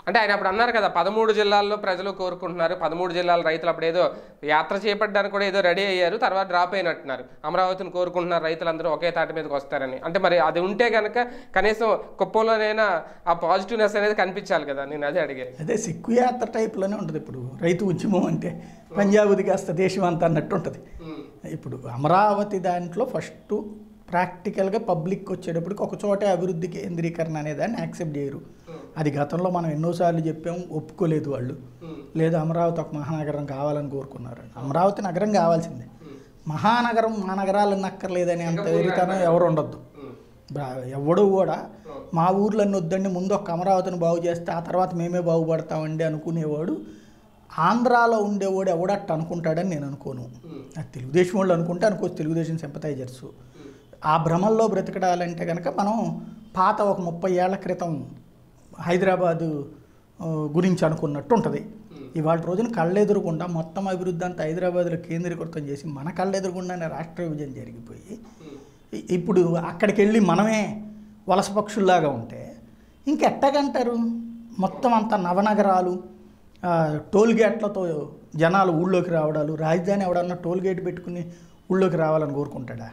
అంటే ఆయన అప్పుడు అన్నారు కదా పదమూడు జిల్లాల్లో ప్రజలు కోరుకుంటున్నారు పదమూడు జిల్లాల రైతులు అప్పుడు ఏదో యాత్ర చేపట్టడానికి కూడా ఏదో రెడీ అయ్యారు తర్వాత డ్రాప్ అయినట్టున్నారు అమరావతిని కోరుకుంటున్నారు రైతులందరూ ఒకే తాటి మీదకి వస్తారని అంటే మరి అది ఉంటే కనుక కనీసం కుప్పంలోనైనా ఆ పాజిటివ్నెస్ అనేది కనిపించాలి కదా నేను అదే అడిగేది అదే సిక్కు యాత్ర టైప్లోనే ఉంటుంది ఇప్పుడు రైతు ఉద్యమం అంటే పంజాబుది కాస్త దేశం అంతా అన్నట్టు ఉంటుంది ఇప్పుడు అమరావతి దాంట్లో ఫస్ట్ ప్రాక్టికల్గా పబ్లిక్ వచ్చేటప్పటికి ఒక చోటే అభివృద్ధి కేంద్రీకరణ అనేదాన్ని యాక్సెప్ట్ చేయరు అది గతంలో మనం ఎన్నోసార్లు చెప్పాం ఒప్పుకోలేదు వాళ్ళు లేదు అమరావతి ఒక మహానగరం కావాలని కోరుకున్నారు అమరావతి నగరం కావాల్సిందే మహానగరం మా నగరాలను నక్కర్లేదని అంత వెరితనం ఎవరు ఉండొద్దు బా- ఎవడు కూడా మా ఊర్లన్నీ వద్దండి ముందు ఒక అమరావతిని బాగు చేస్తే ఆ తర్వాత మేమే బాగుపడతామండి అనుకునేవాడు ఆంధ్రాలో ఉండేవాడు ఎవడట్టు అనుకుంటాడని నేను అనుకోను అది తెలుగుదేశం వాళ్ళు అనుకుంటే అనుకోవచ్చు తెలుగుదేశం సింపతైజర్స్ ఆ భ్రమల్లో బ్రతకడాలంటే కనుక మనం పాత ఒక ముప్పై ఏళ్ల క్రితం హైదరాబాదు ఆ, గురించి అనుకున్నట్టు ఉంటుంది ఇవాళ రోజున కళ్ళెదురుగుండా మొత్తం అభివృద్ధి అంతా హైదరాబాద్లో కేంద్రీకృతం చేసి మన కళ్ళెదురుగుండానే రాష్ట్ర విభజన జరిగిపోయి ఇ- ఇప్పుడు అక్కడికి వెళ్ళి మనమే వలస పక్షుల్లాగా ఉంటే ఇంకెట్టగంటారు మొత్తం అంతా నవనగరాలు ఆ, టోల్ గేట్లతో జనాలు ఊళ్ళోకి రావడాలు రాజధాని ఎవడన్నా టోల్ గేట్ పెట్టుకుని ఊళ్ళోకి రావాలని కోరుకుంటాడా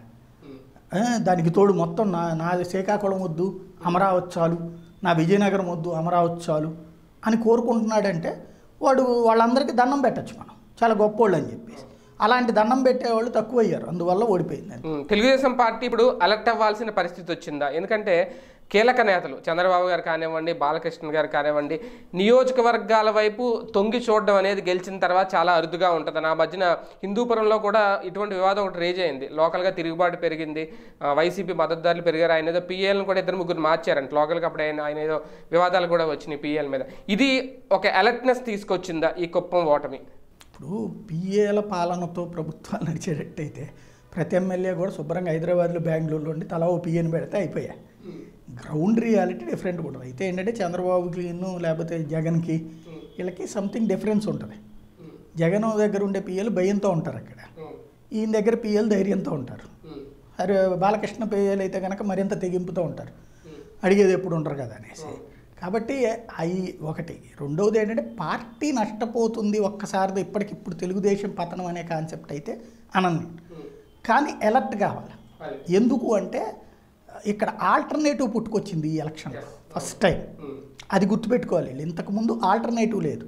ఆ, దానికి తోడు మొత్తం నా నా శ్రీకాకుళం వద్దు అమరావతి చాలు నా విజయనగరం వద్దు అమరావతి చాలు అని కోరుకుంటున్నాడంటే వాడు వాళ్ళందరికీ దండం పెట్టచ్చు మనం చాలా గొప్పోళ్ళు అని చెప్పేసి అలాంటి దండం పెట్టేవాళ్ళు తక్కువ అయ్యారు అందువల్ల ఓడిపోయింది అది. ఉమ్, తెలుగుదేశం పార్టీ ఇప్పుడు అలర్ట్ అవ్వాల్సిన పరిస్థితి వచ్చిందా ఎందుకంటే కీలక నేతలు చంద్రబాబు గారు కానివ్వండి బాలకృష్ణ గారు కానివ్వండి నియోజకవర్గాల వైపు తొంగి చూడడం అనేది గెలిచిన తర్వాత చాలా అరుదుగా ఉంటుంది నా మధ్యన హిందూపురంలో కూడా ఇటువంటి వివాదం ఒకటి రేజ్ అయింది లోకల్గా తిరుగుబాటు పెరిగింది ఆ, వైసీపీ మద్దతుదారులు పెరిగారు ఆయన ఏదో పిఏలను కూడా ఇద్దరు ముగ్గురు మార్చారంట లోకల్గా అప్పుడు ఆయన ఆయన ఏదో వివాదాలు కూడా వచ్చినాయి పిఏల మీద ఇది ఒక అలర్ట్నెస్ తీసుకొచ్చిందా ఈ కుప్పం ఓటమి ఇప్పుడు పిఏల పాలనతో ప్రభుత్వాలు నడిచేటట్టయితే ప్రతి ఎమ్మెల్యే కూడా శుభ్రంగా హైదరాబాద్లో బెంగళూరులో ఉండి తలా ఓ పిఏని పెడితే అయిపోయా గ్రౌండ్ రియాలిటీ డిఫరెంట్ ఉంటుంది అయితే ఏంటంటే చంద్రబాబుకి లేకపోతే జగన్కి వీళ్ళకి సంథింగ్ డిఫరెన్స్ ఉంటుంది జగన్ దగ్గర ఉండే పిఏలు భయంతో ఉంటారు అక్కడ ఈయన దగ్గర పిఏలు ధైర్యంతో ఉంటారు అరే బాలకృష్ణ పిఏలు అయితే కనుక మరింత తెగింపుతో ఉంటారు అడిగేది ఎప్పుడు ఉండరు కదా అనేసి కాబట్టి అవి ఒకటి రెండవది ఏంటంటే పార్టీ నష్టపోతుంది ఒక్కసారిది ఇప్పటికిప్పుడు తెలుగుదేశం పతనం అనే కాన్సెప్ట్ అయితే అనన్ను కానీ ఎలర్ట్ కావాలి ఎందుకు అంటే ఇక్కడ ఆల్టర్నేటివ్ పుట్టుకొచ్చింది ఈ ఎలక్షన్ ఫస్ట్ టైం అది గుర్తుపెట్టుకోవాలి వీళ్ళు ఇంతకుముందు ఆల్టర్నేటివ్ లేదు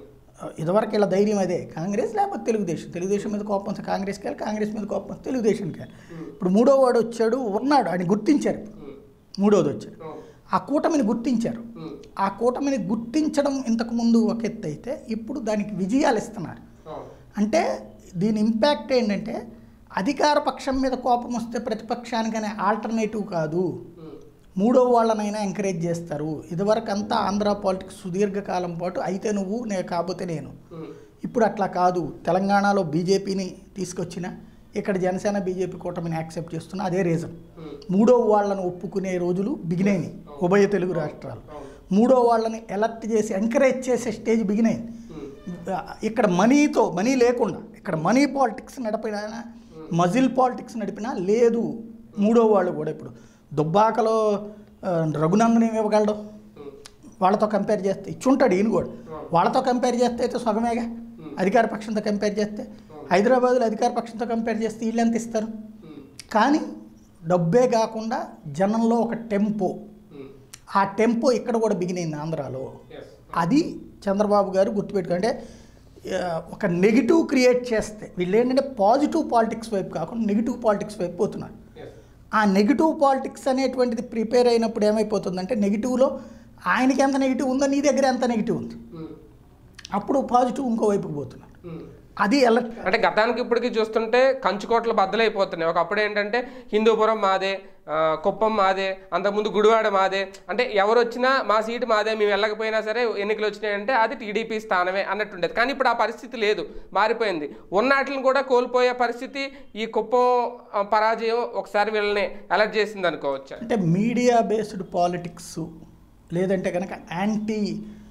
ఇదివరకు ఇలా ధైర్యం అదే కాంగ్రెస్ లేకపోతే తెలుగుదేశం తెలుగుదేశం మీద కోపం వస్తే కాంగ్రెస్కి వెళ్ళి కాంగ్రెస్ మీద కోపం వస్తే తెలుగుదేశంకి వెళ్ళి ఇప్పుడు మూడో వాడు వచ్చాడు ఉన్నాడు అని గుర్తించారు ఇప్పుడు. మూడోది వచ్చాడు ఆ కూటమిని గుర్తించారు ఆ కూటమిని గుర్తించడం ఇంతకుముందు ఒక ఎత్తు అయితే ఇప్పుడు దానికి విజయాలు ఇస్తున్నారు అంటే దీని ఇంపాక్ట్ ఏంటంటే అధికార పక్షం మీద కోపం వస్తే ప్రతిపక్షానికనే ఆల్టర్నేటివ్ కాదు మూడో వాళ్ళనైనా ఎంకరేజ్ చేస్తారు ఇదివరకు అంతా ఆంధ్ర పాలిటిక్స్ సుదీర్ఘకాలం పాటు అయితే నువ్వు నే కాకపోతే నేను ఇప్పుడు అట్లా కాదు తెలంగాణలో బీజేపీని తీసుకొచ్చిన ఇక్కడ జనసేన బీజేపీ కూటమిని యాక్సెప్ట్ చేస్తున్నా అదే రీజన్ మూడో వాళ్ళని ఒప్పుకునే రోజులు బిగినాయి ఉభయ తెలుగు రాష్ట్రాలు మూడో వాళ్ళని ఎలర్ట్ చేసి ఎంకరేజ్ చేసే స్టేజ్ బిగినాయి ఇక్కడ మనీతో మనీ లేకుండా ఇక్కడ మనీ పాలిటిక్స్ నడిపిన మజిల్ పాలిటిక్స్ నడిపినా లేదు మూడో వాళ్ళు కూడా ఇప్పుడు దుబ్బాకలో ఆ, రఘునందన్ ఏమి ఇవ్వగలడు వాళ్ళతో కంపేర్ చేస్తే ఇచ్చుంటాడు ఈయన కూడా వాళ్ళతో కంపేర్ చేస్తే అయితే సగమేగా అధికార పక్షంతో కంపేర్ చేస్తే హైదరాబాద్లో అధికార పక్షంతో కంపేర్ చేస్తే వీళ్ళు ఎంత ఇస్తారు కానీ డబ్బే కాకుండా జనంలో ఒక టెంపో ఆ టెంపో ఇక్కడ కూడా బిగినైంది ఆంధ్రాలో అది చంద్రబాబు గారు గుర్తుపెట్టుకుంటే ఒక నెగిటివ్ క్రియేట్ చేస్తే వీళ్ళు ఏంటంటే పాజిటివ్ పాలిటిక్స్ వైపు కాకుండా నెగిటివ్ పాలిటిక్స్ వైపు పోతున్నారు ఆ నెగిటివ్ పాలిటిక్స్ అనేటువంటిది ప్రిపేర్ అయినప్పుడు ఏమైపోతుందంటే నెగిటివ్లో ఆయనకి ఎంత నెగిటివ్ ఉందో నీ దగ్గర ఎంత నెగిటివ్ ఉంది అప్పుడు పాజిటివ్ ఇంకో వైపుకి పోతున్నారు అది ఎలా అంటే గతానికి ఇప్పటికి చూస్తుంటే కంచుకోట్లు బద్దలైపోతున్నాయి ఒకప్పుడు ఏంటంటే హిందూపురం మాదే ఆ, కుప్పం మాదే అంతకుముందు గుడివాడ మాదే అంటే ఎవరు వచ్చినా మా సీటు మాదే మేము వెళ్ళకపోయినా సరే ఎన్నికలు వచ్చినాయంటే అది టీడీపీ స్థానమే అన్నట్టుండేది కానీ ఇప్పుడు ఆ పరిస్థితి లేదు మారిపోయింది ఉన్నట్లను కూడా కోల్పోయే పరిస్థితి ఈ కుప్పం ఆ, పరాజయం ఒకసారి వీళ్ళని అలర్ట్ చేసింది అనుకోవచ్చు అంటే మీడియా బేస్డ్ పాలిటిక్స్ లేదంటే కనుక యాంటీ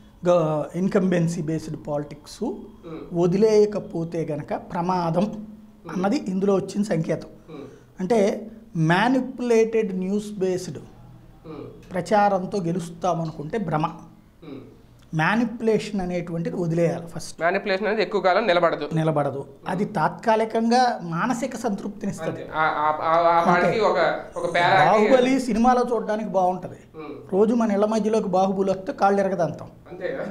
ఇన్కంబెన్సీ బేస్డ్ పాలిటిక్స్ వదిలేయకపోతే గనక ప్రమాదం అన్నది ఇందులో వచ్చిన సంకేతం అంటే మ్యానిపులేటెడ్ న్యూస్ బేస్డ్ ప్రచారంతో గెలుస్తామనుకుంటే భ్రమ మ్యానిపులేషన్ అనేటువంటిది వదిలేయాలి ఫస్ట్ మ్యానిపులేషన్ అనేది ఎక్కువ కాలం నిలబడదు నిలబడదు అది తాత్కాలికంగా మానసిక సంతృప్తినిస్తుంది అంతే. ఆ- ఆ- ఆ- ఆ వాడికి ఒక ఒక పేరా బాహుబలి సినిమాలో చూడడానికి బాగుంటుంది రోజు మన ఇళ్ళ మధ్యలోకి బాహుబలి వస్తే కాళ్ళు ఎరగదంతాం అంతేగా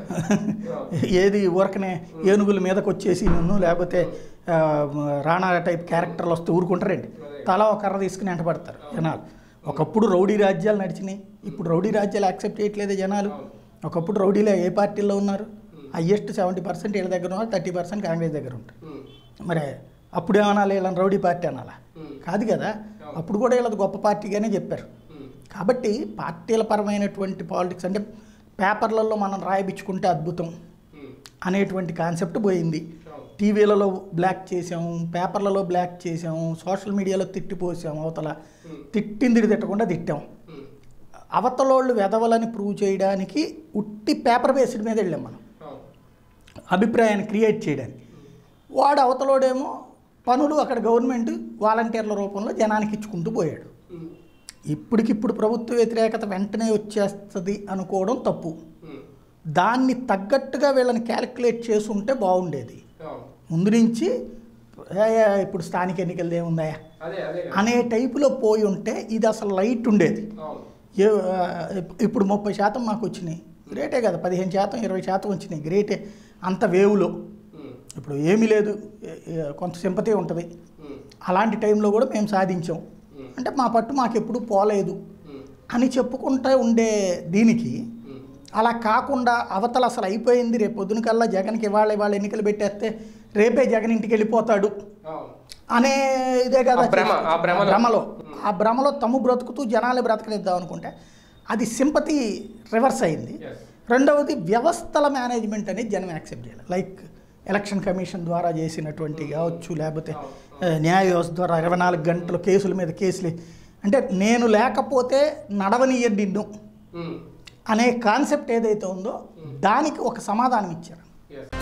ఏది ఊరకనే ఏనుగుల మీదకి వచ్చేసి నన్ను లేకపోతే ఆ, రాణా టైప్ క్యారెక్టర్లు వస్తే ఊరుకుంటారండి తల ఒక కర్ర తీసుకుని వెంటబడతారు జనాలు ఒకప్పుడు రౌడీ రాజ్యాలు నడిచినాయి ఇప్పుడు రౌడీ రాజ్యాలు యాక్సెప్ట్ చేయట్లేదు జనాలు ఒకప్పుడు రౌడీలో ఏ పార్టీలో ఉన్నారు హయ్యెస్ట్ సెవెంటీ పర్సెంట్ వీళ్ళ దగ్గర ఉన్నారు థర్టీ పర్సెంట్ కాంగ్రెస్ దగ్గర ఉంటారు ఉమ్. మరి అప్పుడు ఏమనాలి వీళ్ళని రౌడీ పార్టీ అనాలా ఉమ్. కాదు కదా అప్పుడు కూడా వీళ్ళది గొప్ప పార్టీగానే చెప్పారు ఉమ్. కాబట్టి పార్టీల పరమైనటువంటి పాలిటిక్స్ అంటే పేపర్లలో మనం రాయిపించుకుంటే అద్భుతం ఉమ్. అనేటువంటి కాన్సెప్ట్ పోయింది అవును. టీవీలలో బ్లాక్ చేసాము పేపర్లలో బ్లాక్ చేసాము సోషల్ మీడియాలో తిట్టిపోసాము అవతల ఉమ్. తిట్టింది తిట్టకుండా తిట్టాం ఉమ్. అవతలోళ్ళు వెదవలని ప్రూవ్ చేయడానికి ఉట్టి పేపర్ బేస్డ్ మీద వెళ్ళాం మనం అవును. అభిప్రాయాన్ని క్రియేట్ చేయడానికి వాడు అవతలోడేమో పనులు అక్కడ గవర్నమెంట్ వాలంటీర్ల రూపంలో జనానికి ఇచ్చుకుంటూ పోయాడు ఉమ్. ఇప్పటికిప్పుడు ప్రభుత్వ వ్యతిరేకత వెంటనే వచ్చేస్తుంది అనుకోవడం తప్పు ఉమ్. దాన్ని తగ్గట్టుగా వీళ్ళని క్యాలిక్యులేట్ చేసుంటే బాగుండేది అవును. ముందు నుంచి "ఏ, ఏ, ఇప్పుడు స్థానిక ఎన్నికలు ఏముందా అదే అదే కదా. అనే టైపులో పోయి ఉంటే ఇది అసలు లైట్ ఉండేది అవును. ఏ ఆ, ఇప్పుడు ముప్పై శాతం మాకు వచ్చినాయి గ్రేటే కదా పదిహేను శాతం ఇరవై శాతం వచ్చినాయి గ్రేటే అంత వేవులో ఉమ్. ఇప్పుడు ఏమీ లేదు ఏ- ఏ- కొంత సింపతి ఉంటుంది ఉమ్. అలాంటి టైంలో కూడా మేము సాధించాం ఉమ్. అంటే మా పట్టు మాకు ఎప్పుడు పోలేదు ఉమ్. అని చెప్పుకుంటూ ఉండే దీనికి ఉమ్. అలా కాకుండా అవతల అసలు అయిపోయింది రేపు పొద్దున కల్లా జగన్కి ఇవాళ ఇవాళ ఎన్నికలు పెట్టేస్తే రేపే జగన్ ఇంటికి వెళ్ళిపోతాడు అవును. అనే ఇదే కదా ఆ భ్రమ, ఆ భ్రమలో. భ్రమలో ఆ భ్రమలో తమ్ము బ్రతుకుతూ జనాలు బ్రతకనిద్దాం అనుకుంటే అది సింపతి రివర్స్ అయింది Yes. రెండవది వ్యవస్థల మేనేజ్మెంట్ అనేది జనం యాక్సెప్ట్ చేయాలి లైక్ ఎలక్షన్ కమిషన్ ద్వారా చేసినటువంటి కావచ్చు లేకపోతే ఆ, న్యాయ వ్యవస్థ ద్వారా ఇరవై నాలుగు గంటలు కేసుల మీద కేసులు అంటే నేను లేకపోతే నడవనీయదు నిన్ను ఉమ్. అనే కాన్సెప్ట్ ఏదైతే ఉందో దానికి ఒక సమాధానం ఇచ్చారు Yes.